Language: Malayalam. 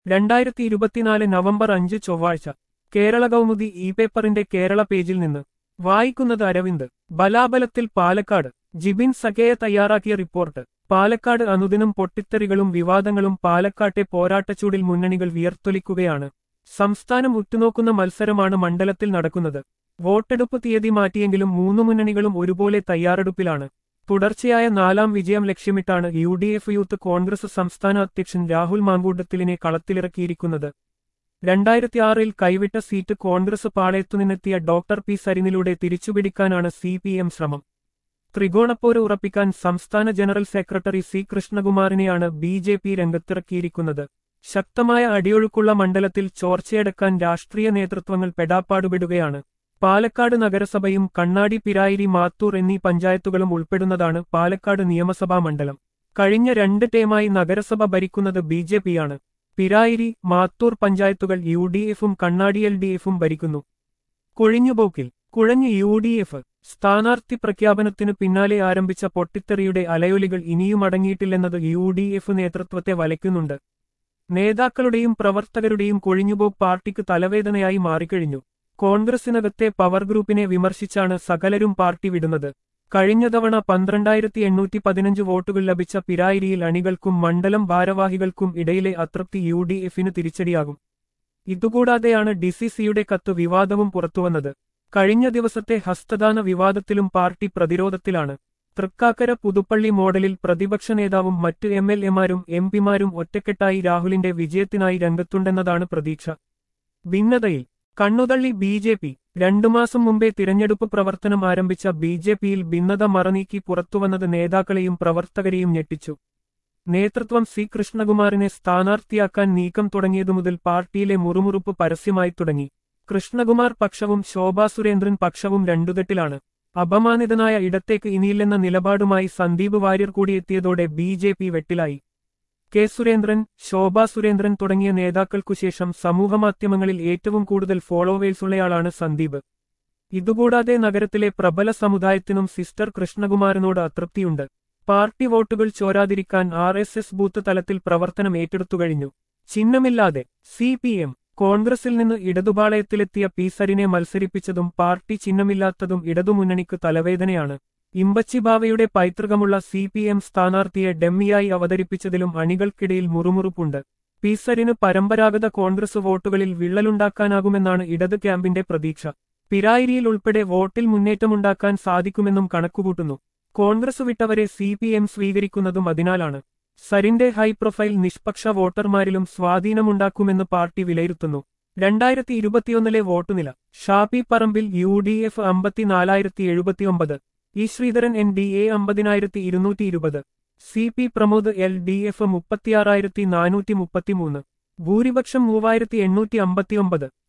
രണ്ടായിരത്തി ഇരുപത്തിനാല് നവംബർ അഞ്ച് ചൊവ്വാഴ്ച കേരള കൗമുദി ഇ പേപ്പറിന്റെ കേരള പേജിൽ നിന്ന് വായിക്കുന്നത് അരവിന്ദ് ബലാബലത്തിൽ പാലക്കാട് ജിബിൻ സഖേയ തയ്യാറാക്കിയ റിപ്പോർട്ട് പാലക്കാട് അനുദിനം പൊട്ടിത്തെറികളും വിവാദങ്ങളും പാലക്കാട്ടെ പോരാട്ടച്ചൂടിൽ മുന്നണികൾ വിയർത്തൊലിക്കുകയാണ് സംസ്ഥാനം ഉറ്റുനോക്കുന്ന മത്സരമാണ് മണ്ഡലത്തിൽ നടക്കുന്നത് വോട്ടെടുപ്പ് തീയതി മാറ്റിയെങ്കിലും മൂന്നു മുന്നണികളും ഒരുപോലെ തയ്യാറെടുപ്പിലാണ് തുടർച്ചയായ നാലാം വിജയം ലക്ഷ്യമിട്ടാണ് U D F Youth Congress സംസ്ഥാന അധ്യക്ഷൻ രാഹുൽ മാങ്കൂട്ടത്തിലിനെ കളത്തിലിറക്കിയിരിക്കുന്നത് രണ്ടായിരത്തിയാറിൽ കൈവിട്ട സീറ്റ് കോൺഗ്രസ് പാളയത്തുനിന്നെത്തിയ ഡോക്ടർ പി സരിനിലൂടെ തിരിച്ചുപിടിക്കാനാണ് സി പി എം ശ്രമം ത്രികോണപ്പോര് ഉറപ്പിക്കാൻ സംസ്ഥാന ജനറൽ സെക്രട്ടറി സി കൃഷ്ണകുമാറിനെയാണ് ബി ജെ പി രംഗത്തിറക്കിയിരിക്കുന്നത് ശക്തമായ അടിയൊഴുക്കുള്ള മണ്ഡലത്തിൽ ചോർച്ചയടക്കാൻ രാഷ്ട്രീയ നേതൃത്വങ്ങൾ പെടാപ്പാടുപെടുകയാണ് പാലക്കാട് നഗരസഭയും കണ്ണാടി പിരായിരി മാത്തൂർ എന്നീ പഞ്ചായത്തുകളും ഉൾപ്പെടുന്നതാണ് പാലക്കാട് നിയമസഭാ മണ്ഡലം കഴിഞ്ഞ രണ്ട് ടേമായി നഗരസഭ ഭരിക്കുന്നത് ബി ജെ പിയാണ് പിരായിരി മാത്തൂർ പഞ്ചായത്തുകൾ യു ഡി എഫും കണ്ണാടി എൽ ഡി എഫും ഭരിക്കുന്നു കൊഴിഞ്ഞുപോക്കിൽ കുഴഞ്ഞ് യു ഡി എഫ് സ്ഥാനാർത്ഥി പ്രഖ്യാപനത്തിനു പിന്നാലെ ആരംഭിച്ച പൊട്ടിത്തെറിയുടെ അലയൊലികൾ ഇനിയും അടങ്ങിയിട്ടില്ലെന്നത് യു ഡി എഫ് നേതൃത്വത്തെ വലയ്ക്കുന്നുണ്ട് നേതാക്കളുടെയും പ്രവർത്തകരുടെയും കൊഴിഞ്ഞുപോക്ക് പാർട്ടിക്ക് തലവേദനയായി മാറിക്കഴിഞ്ഞു കോൺഗ്രസിനകത്തെ പവർ ഗ്രൂപ്പിനെ വിമർശിച്ചാണ് സകലരും പാർട്ടി വിടുന്നത് കഴിഞ്ഞ തവണ പന്ത്രണ്ടായിരത്തി എണ്ണൂറ്റി പതിനഞ്ച് വോട്ടുകൾ ലഭിച്ച പിരായിരിയിൽ അണികൾക്കും മണ്ഡലം ഭാരവാഹികൾക്കും ഇടയിലെ അതൃപ്തി യു ഡി എഫിന് തിരിച്ചടിയാകും ഇതുകൂടാതെയാണ് ഡിസിസിയുടെ കത്ത് വിവാദവും പുറത്തുവന്നത് കഴിഞ്ഞ ദിവസത്തെ ഹസ്തദാന വിവാദത്തിലും പാർട്ടി പ്രതിരോധത്തിലാണ് തൃക്കാക്കര പുതുപ്പള്ളി മോഡലിൽ പ്രതിപക്ഷ നേതാവും മറ്റ് എം എൽ എമാരും എം പിമാരും ഒറ്റക്കെട്ടായി രാഹുലിന്റെ വിജയത്തിനായി രംഗത്തുണ്ടെന്നതാണ് പ്രതീക്ഷ ഭിന്നതയിൽ കണ്ണുതള്ളി ബി ജെ പി രണ്ടു മാസം മുമ്പേ തിരഞ്ഞെടുപ്പ് പ്രവർത്തനം ആരംഭിച്ച ബി ജെ പിയിൽ ഭിന്നത മറനീക്കി പുറത്തുവന്നത് നേതാക്കളെയും പ്രവർത്തകരെയും ഞെട്ടിച്ചു നേതൃത്വം സി കൃഷ്ണകുമാറിനെ സ്ഥാനാർത്ഥിയാക്കാൻ നീക്കം തുടങ്ങിയതു മുതൽ പാർട്ടിയിലെ മുറുമുറുപ്പ് പരസ്യമായി തുടങ്ങി കൃഷ്ണകുമാർ പക്ഷവും ശോഭാ സുരേന്ദ്രൻ പക്ഷവും രണ്ടുകെട്ടിലാണ് അപമാനിതനായ ഇടത്തേക്ക് ഇനിയില്ലെന്ന നിലപാടുമായി സന്ദീപ് വാര്യർ കൂടിയെത്തിയതോടെ ബി ജെ പി വെട്ടിലായി കെ സുരേന്ദ്രൻ ശോഭാ സുരേന്ദ്രൻ തുടങ്ങിയ നേതാക്കൾക്കുശേഷം സമൂഹമാധ്യമങ്ങളിൽ ഏറ്റവും കൂടുതൽ ഫോളോവേഴ്സുള്ളയാളാണ് സന്ദീപ് ഇതുകൂടാതെ നഗരത്തിലെ പ്രബല സമുദായത്തിനും സിസ്റ്റർ കൃഷ്ണകുമാരനോട് അതൃപ്തിയുണ്ട് പാർട്ടി വോട്ടുകൾ ചോരാതിരിക്കാൻ ആർ എസ് എസ് ബൂത്ത് തലത്തിൽ പ്രവർത്തനം ഏറ്റെടുത്തുകഴിഞ്ഞു ചിഹ്നമില്ലാതെ സി പി എം കോൺഗ്രസിൽ നിന്ന് ഇടതുപാളയത്തിലെത്തിയ പി സരിനെ മത്സരിപ്പിച്ചതും പാർട്ടി ചിഹ്നമില്ലാത്തതും ഇടതുമുന്നണിക്ക് തലവേദനയാണ് ഇമ്പച്ചിബാവയുടെ പൈതൃകമുള്ള സി പി എം സ്ഥാനാർത്ഥിയെ ഡെമ്മിയായി അവതരിപ്പിച്ചതിലും അണികൾക്കിടയിൽ മുറുമുറുപ്പുണ്ട് പീസരിന് പരമ്പരാഗത കോൺഗ്രസ് വോട്ടുകളിൽ വിള്ളലുണ്ടാക്കാനാകുമെന്നാണ് ഇടത് ക്യാമ്പിന്റെ പ്രതീക്ഷ പിരായിരിയിൽ ഉൾപ്പെടെ വോട്ടിൽ മുന്നേറ്റമുണ്ടാക്കാൻ സാധിക്കുമെന്നും കണക്കുകൂട്ടുന്നു കോൺഗ്രസ് വിട്ടവരെ സി പി എം സ്വീകരിക്കുന്നതും അതിനാലാണ് സരിന്റെ ഹൈ പ്രൊഫൈൽ നിഷ്പക്ഷ വോട്ടർമാരിലും സ്വാധീനമുണ്ടാക്കുമെന്ന് പാർട്ടി വിലയിരുത്തുന്നു രണ്ടായിരത്തി ഇരുപത്തിയൊന്നിലെ വോട്ടുനില Shafi Parambil U D F അമ്പത്തിനാലായിരത്തി എഴുപത്തിയൊമ്പത് E Sreedharan N D A അമ്പതിനായിരത്തി ഇരുന്നൂറ്റി ഇരുപത് C P Pramod L D F മുപ്പത്തിയാറായിരത്തി നാനൂറ്റി മുപ്പത്തിമൂന്ന് ഭൂരിപക്ഷം മൂവായിരത്തി എണ്ണൂറ്റി അമ്പത്തിയൊമ്പത്